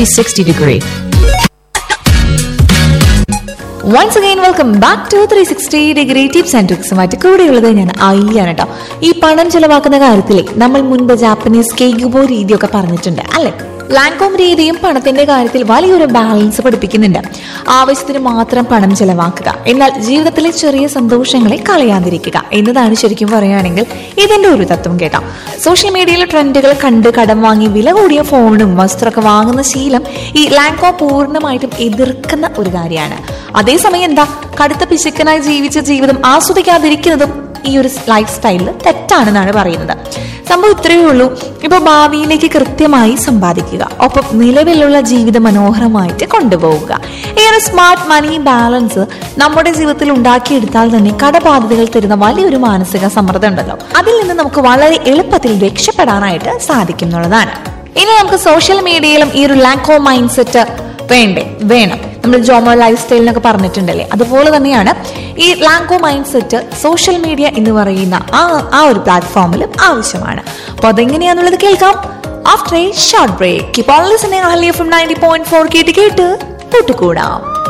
360 degree. Once again welcome back to three sixty degree tips and ട്രിക്സുമായിട്ട് കൂടെയുള്ളത് ഞാൻ അയ്യാണ് കേട്ടോ ഈ പണം ചെലവാക്കുന്ന കാര്യത്തിൽ നമ്മൾ മുൻപ് ജാപ്പനീസ് കേഗുബോ രീതിയൊക്കെ പറഞ്ഞിട്ടുണ്ട് അല്ലെ ലാൻകോം രീതിയും പണത്തിന്റെ കാര്യത്തിൽ വലിയൊരു ബാലൻസ് പഠിപ്പിക്കുന്നുണ്ട് ആവശ്യത്തിന് മാത്രം പണം ചെലവാക്കുക എന്നാൽ ജീവിതത്തിലെ ചെറിയ സന്തോഷങ്ങളെ കളയാതിരിക്കുക എന്നതാണ് ശരിക്കും പറയുകയാണെങ്കിൽ ഇതിന്റെ ഒരു തത്വം കേട്ടോ സോഷ്യൽ മീഡിയയിലെ ട്രെൻഡുകൾ കണ്ട് കടം വാങ്ങി വില കൂടിയ ഫോണും വസ്ത്രമൊക്കെ വാങ്ങുന്ന ശീലം ഈ ലാൻകോ പൂർണ്ണമായിട്ടും എതിർക്കുന്ന ഒരു കാര്യമാണ് അതേസമയം എന്താ കടുത്ത പിശുക്കനായി ജീവിച്ച ജീവിതം ആസ്വദിക്കാതിരിക്കുന്നതും ഈ ഒരു ലൈഫ് സ്റ്റൈലിൽ തെറ്റാണെന്നാണ് പറയുന്നത് സംഭവം ഇത്രയേ ഉള്ളൂ ഇപ്പൊ ഭാവിയിലേക്ക് കൃത്യമായി സമ്പാദിക്കുക ഒപ്പം നിലവിലുള്ള ജീവിതം മനോഹരമായിട്ട് കൊണ്ടുപോവുക ഈ ഒരു സ്മാർട്ട് മണി ബാലൻസ് നമ്മുടെ ജീവിതത്തിൽ ഉണ്ടാക്കിയെടുത്താൽ തന്നെ കടബാധ്യതകൾ തരുന്ന വലിയൊരു മാനസിക സമ്മർദ്ദം ഉണ്ടല്ലോ അതിൽ നിന്ന് നമുക്ക് വളരെ എളുപ്പത്തിൽ രക്ഷപ്പെടാനായിട്ട് സാധിക്കും എന്നുള്ളതാണ് ഇനി നമുക്ക് സോഷ്യൽ മീഡിയയിലും ഈ ഒരു ലാക്കോ മൈൻഡ് സെറ്റ് വേണ്ടേ വേണം നമ്മൾ ജോമോ ലൈഫ് സ്റ്റൈലിനൊക്കെ പറഞ്ഞിട്ടുണ്ടല്ലേ അതുപോലെ തന്നെയാണ് ഈ ലാങ്കോ മൈൻഡ് സെറ്റ് സോഷ്യൽ മീഡിയ എന്ന് പറയുന്ന ആ ആ ഒരു പ്ലാറ്റ്ഫോമിലും ആവശ്യമാണ് അപ്പൊ അതെങ്ങനെയാന്നുള്ളത് കേൾക്കാം ആഫ്റ്റർ എ ഷോർട്ട് ബ്രേക്ക് ഇപ്പോൾ listening Ahalya from ninety point four കേട്ട് കേട്ട് കൂട്ടുകൂടാം